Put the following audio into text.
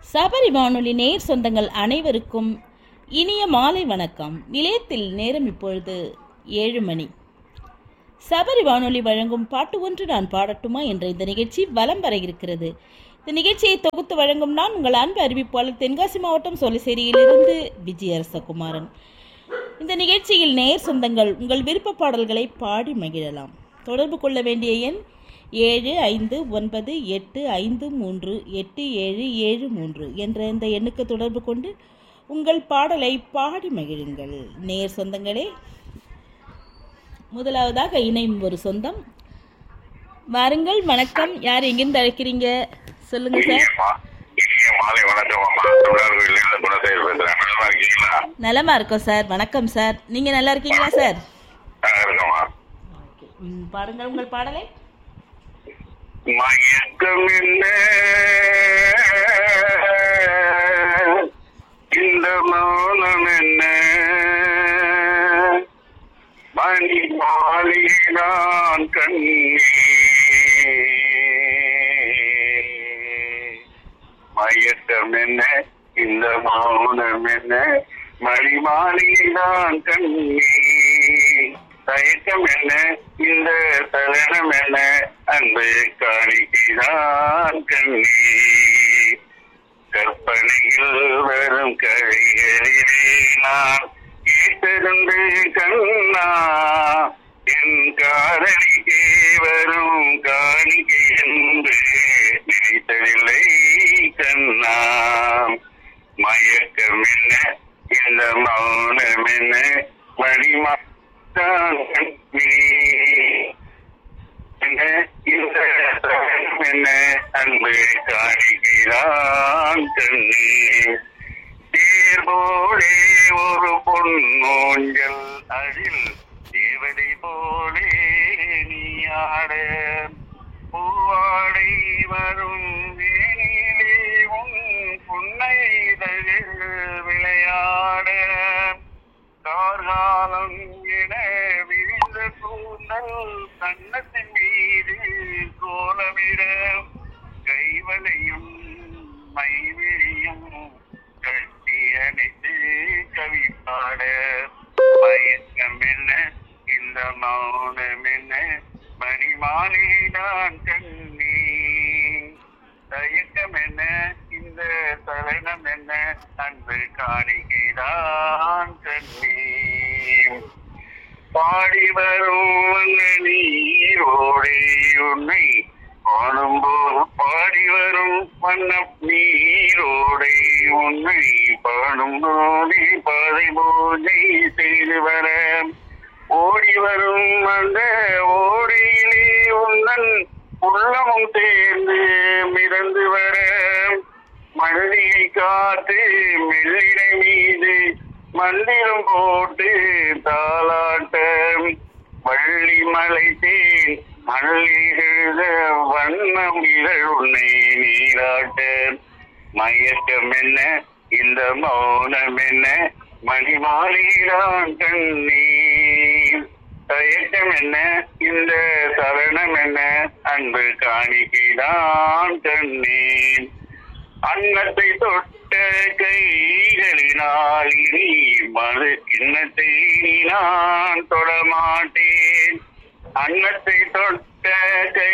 சபரி வானொலி நேர் சொந்தங்கள் அனைவருக்கும் இனிய மாலை வணக்கம் நிலையத்தில் நேரம் இப்பொழுது ஏழு மணி சபரி வானொலி வழங்கும் பாட்டு ஒன்று நான் பாடட்டுமா என்ற இந்த நிகழ்ச்சி வலம் வர இருக்கிறது இந்த நிகழ்ச்சியை தொகுத்து வழங்கும் நான் உங்கள் அன்பு அறிவிப்பாளர் தென்காசி மாவட்டம் சோலைசேரியிலிருந்து விஜயரசகுமாரன் இந்த நிகழ்ச்சியில் நேர் சொந்தங்கள் உங்கள் விருப்ப பாடல்களை பாடி மகிழலாம் தொடர்பு கொள்ள வேண்டிய எண் ஏழு ஐந்து ஒன்பது எட்டு ஐந்து மூன்று எட்டு ஏழு ஏழு மூன்று என்ற இந்த எண்ணுக்கு தொடர்பு கொண்டு உங்கள் பாடலை பாடி மகிழுங்கள் நேர் சொந்தங்களே முதலாவதாக இணையும் ஒரு சொந்தம் வாருங்கள் வணக்கம் யார் எங்கிருந்து அழைக்கிறீங்க சொல்லுங்க சார் இனியம்மா, இனிய மாலை வணக்கம் அம்மா தமிழர்கள் குணசேகர் பேசுறேன் நல்லா இருக்கீங்களா நலமா இருக்கோம் சார் வணக்கம் சார் நீங்க நல்லா இருக்கீங்களா சார் நல்லா இருக்கம்மா ம், பாருங்கள் உங்கள் பாடலை மயக்கம் என்ன இந்த மௌனம் என்ன மணி மாளிகைதான் கண்ணே மயக்கம் என்ன இந்த மௌனம் என்ன மணி மாளிகைதான் கண்ணே தயக்கம் என்ன இந்த தலனம் என்ன அன்பு காணிக்கைதான் கண்ணே கற்பனையில் வரும் கழிகளிலே நான் கேட்டிருந்து கண்ணா என் காதலிக்கே வரும் காணிக்கை என்று நினைத்ததில்லை கண்ணா மயக்கம் என்ன இந்த மௌனம் என்ன மணிமான் என்ன இந்த தரம் என்ன அன்பு காணிக்கிறான் கண்ணே தேர் போலே ஒரு பொன்னோஞ்சல் அதில் தேவதை போலே நீயாட பூவாடை வரும் வேணிலே உன் புன்னைதழில் விளையாட கார்காலம் என விழுந்த கூந்தல் கண்ணத்தின் மீது கோலமிட கைவலையும் மைவிழியும் கட்டி அணைத்து கவி பாட மயக்கம் என்ன இந்த மௌனம் என்ன மணிமாலைதான் கண்ணே தயக்கம் என்ன இந்த தலனம் என்ன அன்பு காணிக்கைதான் கண்ணே பாடி வரும் நீரோடே உன்னை பாடும்போது பாடி வரும் வண்ண நீரோடை உன்னை பாடும்போதே பாதை பூஜை செய்து வர ஓடி வரும் அந்த ஓடையிலே உன்னன் உள்ளமும் சேர்ந்து மிதந்து வர மல்லிகை காத்து மெல்லிடை மீது மந்திரம் போட்டு தாளாட்ட வள்ளி மலை தேன் மல்லிகழ வண்ணம் இதழ் உன்னை நீராட்ட மயக்கம் என்ன இந்த மௌனம் என்ன மணிமாலிதான் கண்ணீர் தயக்கம் என்ன இந்த சரணம் என்ன அன்பு காணிக்கைதான் கண்ணீர் அன்னத்தை தொட்ட கைகளினால் இனி மது கிண்ணத்தை நீ நான் தொடமாட்டேன் அன்னத்தை தொட்ட கை